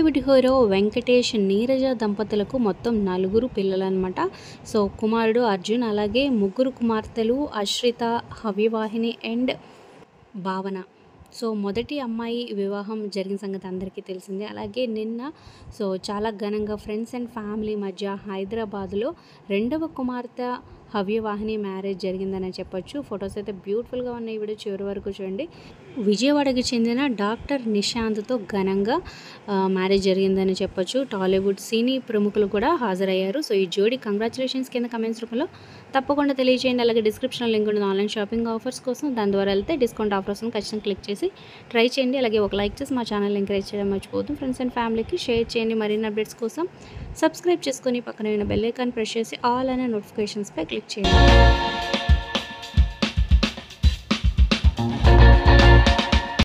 Tollywood hero Venkatesh Neeraja దంపతులకు మొత్తం నలుగురు పిల్లలన్నమాట సో కుమారుడు అర్జున్ అలాగే ముగ్గురు కుమార్తెలు అశ్రిత హవ్యవాహిని అండ్ భావన సో మొదటి అమ్మాయి వివాహం జరిగిన సంగతి అందరికీ తెలిసిందే అలాగే నిన్న సో చాలా ఘనంగా ఫ్రెండ్స్ అండ్ ఫ్యామిలీ మధ్య హైదరాబాద్లో రెండవ కుమార్తె హవ్యవాహిని మ్యారేజ్ జరిగిందని చెప్పొచ్చు ఫొటోస్ అయితే బ్యూటిఫుల్గా ఉన్నాయి ఈ వీడియో చివరి వరకు చూడండి విజయవాడకి చెందిన డాక్టర్ నిశాంత్తో ఘనంగా ఆ, మ్యారేజ్ జరిగిందని చెప్పొచ్చు టాలీవుడ్ సినీ ప్రముఖులు కూడా హాజరయ్యారు సో ఈ జోడీ కంగ్రాచులేషన్స్ కింద కమెంట్స్ రూపంలో తప్పకుండా తెలియజేయండి అలాగే డిస్క్రిప్షన్లో లింక్ ఉంటుంది ఆన్లైన్ షాపింగ్ ఆఫర్స్ కోసం దాని ద్వారా వెళ్తే డిస్కౌంట్ ఆఫర్స్ ఖచ్చితంగా క్లిక్ చేసి ట్రై చేయండి అలాగే ఒక లైక్ చేసి మా ఛానల్ ఎంకరేజ్ చేయడం మర్చిపోతుంది ఫ్రెండ్స్ అండ్ ఫ్యామిలీకి షేర్ చేయండి మరిన్ని అప్డేట్స్ కోసం సబ్స్క్రైబ్ చేసుకొని పక్కన ఉన్న బెల్ ఐకాన్ ప్రెస్ చేసి ఆల్ అనే నోటిఫికేషన్స్పై క్లిక్ చేయండి